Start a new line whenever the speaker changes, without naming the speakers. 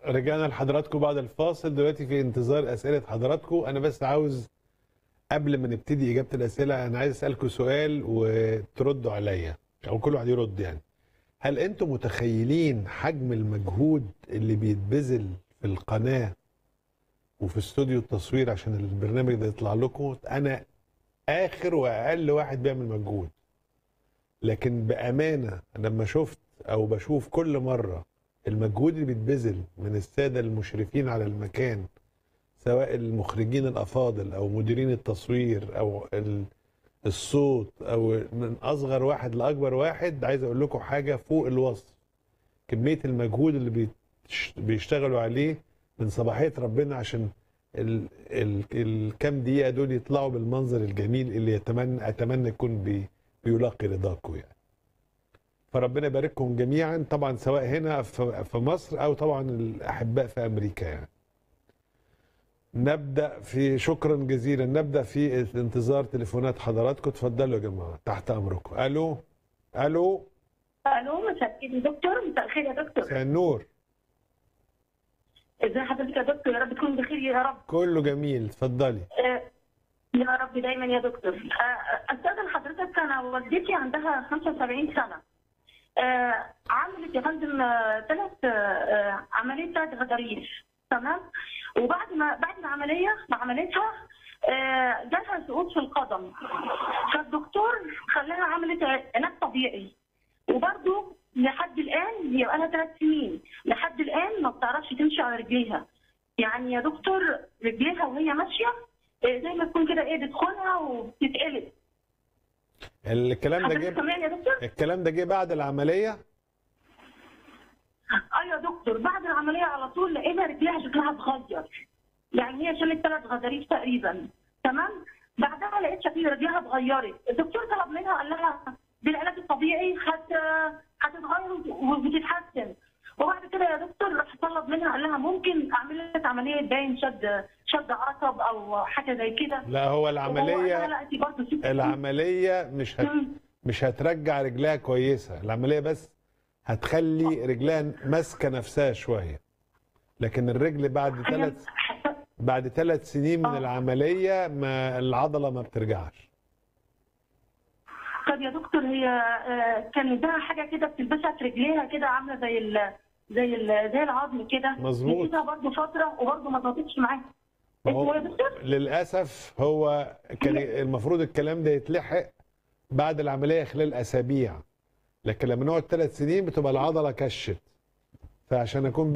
رجعنا لحضراتكم بعد الفاصل دلوقتي في انتظار اسئله حضراتكم انا بس عاوز قبل ما نبتدي اجابه الاسئله انا عايز اسالكم سؤال وتردوا عليا او كل واحد يرد يعني هل انتم متخيلين حجم المجهود اللي بيتبذل في القناه وفي استوديو التصوير عشان البرنامج ده يطلع لكم انا اخر واقل واحد بيعمل مجهود لكن بامانه لما شفت او بشوف كل مره المجهود اللي بيتبذل من الساده المشرفين على المكان سواء المخرجين الافاضل او مديرين التصوير او ال- الصوت او من اصغر واحد لاكبر واحد عايز اقول لكم حاجه فوق الوصف كميه المجهود اللي بيتش- بيشتغلوا عليه من صباحيه ربنا عشان ال ال الكام دقيقه دول يطلعوا بالمنظر الجميل اللي يتمنى اتمنى يكون بي بيلاقي رضاكم يعني فربنا يبارككم جميعا طبعا سواء هنا في في مصر او طبعا الاحباء في امريكا يعني نبدا في شكرا جزيلا نبدا في انتظار تليفونات حضراتكم اتفضلوا يا جماعه تحت امركم الو الو
الو مساء الخير يا دكتور مساء الخير يا دكتور
مساء النور
ازي حضرتك يا دكتور يا رب تكون بخير يا رب
كله جميل اتفضلي
آه، يا رب دايما يا دكتور آه، استاذن حضرتك انا والدتي عندها 75 سنه آه، عملت يا فندم ثلاث عمليه ثلاث غضاريف تمام وبعد ما بعد العمليه ما عملتها آه، جالها سقوط في القدم فالدكتور خلاها عملت علاج طبيعي وبرضه لحد الان هي بقالها ثلاث سنين لحد الان ما بتعرفش تمشي على رجليها يعني يا دكتور رجليها وهي ماشيه آه، زي ما تكون كده ايه بتدخلها وبتتقلب
الكلام ده
حضرتك
جه
سامعني يا دكتور؟
الكلام ده جه بعد العمليه
اه يا دكتور بعد العمليه على طول لقينا رجليها شكلها اتغير يعني هي شالت ثلاث غضاريف تقريبا تمام بعدها لقيت شكل رجليها اتغيرت الدكتور طلب منها قال لها بالعلاج الطبيعي هت هتتغير وبتتحسن وبعد كده يا دكتور راح طلب منها قال لها ممكن اعمل لك عمليه باين شد شد عصب او حاجه زي كده
لا هو
وهو قال لها
العمليه
لا انت برضه ست سنين.
العمليه مش هت...
مم.
مش هترجع رجلها كويسه العمليه بس هتخلي رجلها ماسكه نفسها شويه لكن الرجل بعد
أنا
ثلاث
حاسة-
بعد ثلاث سنين من
آه.
العمليه ما العضله ما بترجعش
طب يا دكتور هي آه، كان عندها حاجه كده بتلبسها في رجليها كده عامله زي ال زي ال زي العظم كده
مظبوط.
نسيتها برضه فتره وبرضه ما ظبطتش معاها
ما
اسمه
هو
إيه يا دكتور؟
للاسف هو كان المفروض الكلام ده يتلحق بعد العمليه خلال اسابيع لكن لما نقعد ثلاث سنين بتبقى العضله كشت فعشان اكون